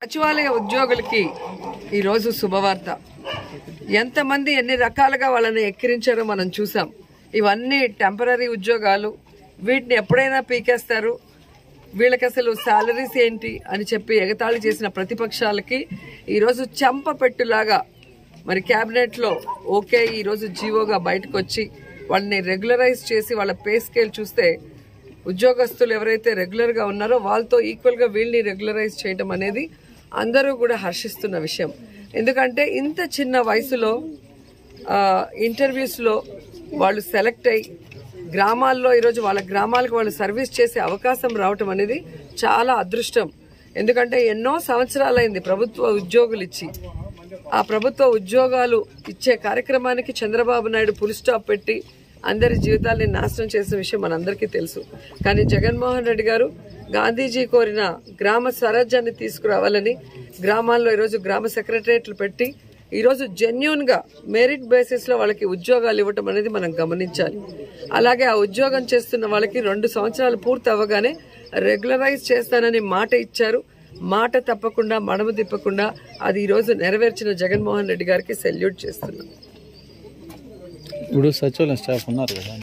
సచివాలయ ఉద్యోగులకి ఈరోజు శుభవార్త ఎంతమంది ఎన్ని రకాలుగా వాళ్ళని ఎక్కిరించారో మనం చూసాం ఇవన్నీ టెంపరీ ఉద్యోగాలు వీటిని ఎప్పుడైనా పీకేస్తారు వీళ్ళకి అసలు శాలరీస్ ఏంటి అని చెప్పి ఎగతాళి చేసిన ప్రతిపక్షాలకి ఈరోజు చెంప పెట్టులాగా మరి క్యాబినెట్లో ఓకే ఈరోజు జీవోగా బయటకు వచ్చి వాళ్ళని రెగ్యులరైజ్ చేసి వాళ్ళ పే స్కేల్ చూస్తే ఉద్యోగస్తులు ఎవరైతే రెగ్యులర్గా ఉన్నారో వాళ్ళతో ఈక్వల్గా వీళ్ళని రెగ్యులరైజ్ చేయడం అనేది అందరూ కూడా హర్షిస్తున్న విషయం ఎందుకంటే ఇంత చిన్న వయసులో ఆ, ఇంటర్వ్యూస్లో వాళ్ళు సెలెక్ట్ అయ్యి గ్రామాల్లో ఈరోజు వాళ్ళ గ్రామాలకు వాళ్ళు సర్వీస్ చేసే అవకాశం రావటం అనేది చాలా అదృష్టం ఎందుకంటే ఎన్నో సంవత్సరాలైంది ప్రభుత్వ ఉద్యోగులు ఇచ్చి ఆ ప్రభుత్వ ఉద్యోగాలు ఇచ్చే కార్యక్రమానికి చంద్రబాబు నాయుడు ఫుల్ స్టాప్ పెట్టి అందరి జీవితాల్ని నాశనం చేసిన విషయం మనందరికీ తెలుసు కానీ జగన్మోహన్ రెడ్డి గారు గాంధీజీ కోరిన గ్రామ స్వరాజ్యాన్ని తీసుకురావాలని గ్రామాల్లో ఈరోజు గ్రామ సెక్రటరియట్లు పెట్టి ఈరోజు జెన్యున్ గా మెరిట్ బేసిస్ లో వాళ్ళకి ఉద్యోగాలు ఇవ్వటం అనేది మనం గమనించాలి అలాగే ఆ ఉద్యోగం చేస్తున్న వాళ్ళకి రెండు సంవత్సరాలు పూర్తి అవ్వగానే రెగ్యులరైజ్ చేస్తానని మాట ఇచ్చారు మాట తప్పకుండా మడమ తిప్పకుండా అది ఈరోజు నెరవేర్చిన జగన్మోహన్ రెడ్డి గారికి సెల్యూట్ చేస్తున్నాం ఇప్పుడు సచివాలయం స్టాఫ్ ఉన్నారు కదా